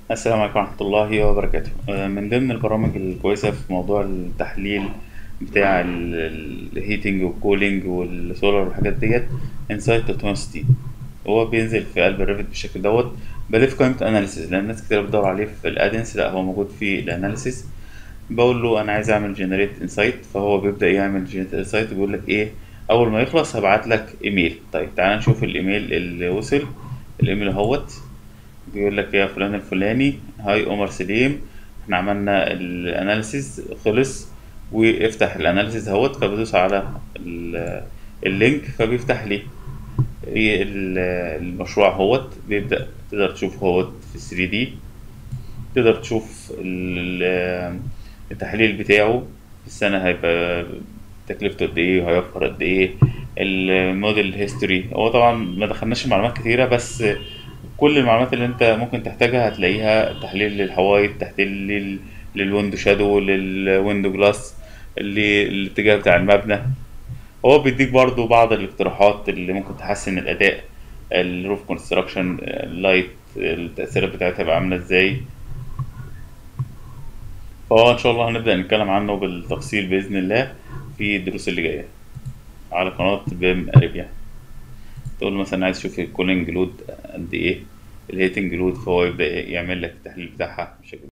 السلام عليكم ورحمة الله وبركاته آه، من ضمن البرامج الكويسة في موضوع التحليل بتاع الهيتنج والكولينج والسولار والحاجات ديت انسايت 360 هو بينزل في قلب الريفت بالشكل دوت بضيف قائمة اناليسيز لان ناس كتير بتدور عليه في الادنس لا هو موجود في الاناليسيز بقول له انا عايز اعمل جنريت انسايت فهو بيبدأ يعمل جنريت انسايت وبيقول لك ايه اول ما يخلص هبعت لك ايميل طيب تعال نشوف الايميل اللي وصل الايميل اهوت بيقول لك يا فلان الفلاني هاي عمر سليم احنا عملنا الاناليسيز خلص وافتح الاناليسيز اهوت فبدوس على ال- اللينك فبيفتح لي ايه ال- المشروع اهوت بيبدأ تقدر تشوف اهوت في 3 دي تقدر تشوف ال- التحليل بتاعه في السنة هيبقى تكلفته قد ايه وهيوفر قد ايه الموديل هيستوري هو طبعا ما دخلناش معلومات كتيرة بس كل المعلومات اللي انت ممكن تحتاجها هتلاقيها تحليل للحوايط تحليل لل... للويندو شادو للويندو جلاس اللي الاتجاه بتاع المبنى هو بيديك برضو بعض الاقتراحات اللي ممكن تحسن الأداء الروف كونستراكشن اللايت التأثيرات بتاعتها هتبقى عاملة ازاي فهو ان شاء الله هنبدأ نتكلم عنه بالتفصيل بإذن الله في الدروس اللي جاية على قناة بيم أريبيا تقول مثلا عايز تشوف الكولينج لود قد ايه الهيتنج لود فهو يبدأ يعمل لك التحليل بتاعها بشكل